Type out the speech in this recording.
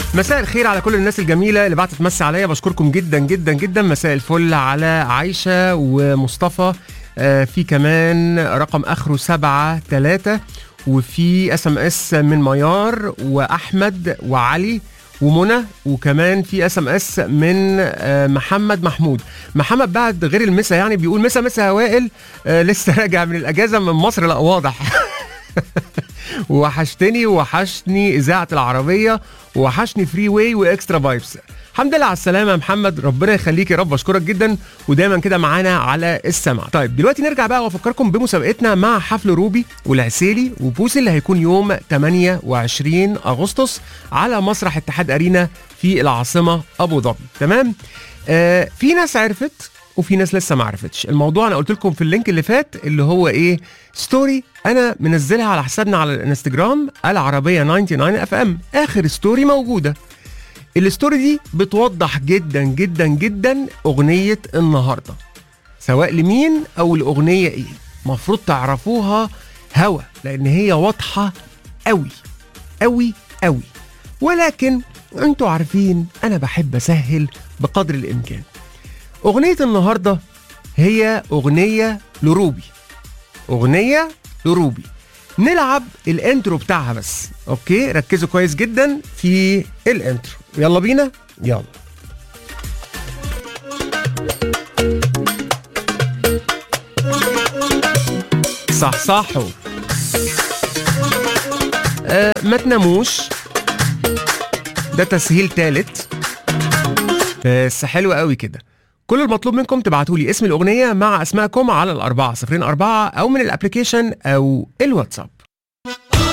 مساء الخير على كل الناس الجميلة اللي بعتت تمسي عليا بشكركم جدا جدا جدا مساء الفل على عايشة ومصطفى آه في كمان رقم آخره سبعة تلاتة وفي اس ام اس من ميار واحمد وعلي ومنى وكمان في اس ام اس من آه محمد محمود محمد بعد غير المسا يعني بيقول مسا مسا وائل آه لسه راجع من الاجازه من مصر لا واضح وحشتني وحشني اذاعه العربيه وحشني فري واي واكسترا فايبس الحمد لله على السلامه يا محمد ربنا يخليك يا رب اشكرك جدا ودايما كده معانا على السمع طيب دلوقتي نرجع بقى وافكركم بمسابقتنا مع حفل روبي والعسيلي وبوسي اللي هيكون يوم 28 اغسطس على مسرح اتحاد ارينا في العاصمه ابو ظبي تمام آه في ناس عرفت وفي ناس لسه ما عرفتش الموضوع انا قلت لكم في اللينك اللي فات اللي هو ايه ستوري انا منزلها على حسابنا على الانستجرام العربيه 99 اف ام اخر ستوري موجوده الستوري دي بتوضح جدا جدا جدا اغنيه النهارده سواء لمين او الاغنيه ايه المفروض تعرفوها هوا لان هي واضحه قوي قوي قوي ولكن انتوا عارفين انا بحب اسهل بقدر الامكان أغنية النهاردة هي أغنية لروبي أغنية لروبي نلعب الانترو بتاعها بس اوكي ركزوا كويس جدا في الانترو يلا بينا يلا صح صحوا آه ما تناموش ده تسهيل تالت بس حلو قوي كده كل المطلوب منكم تبعتوا لي اسم الاغنيه مع اسمائكم على الاربعه صفرين اربعه او من الابلكيشن او الواتساب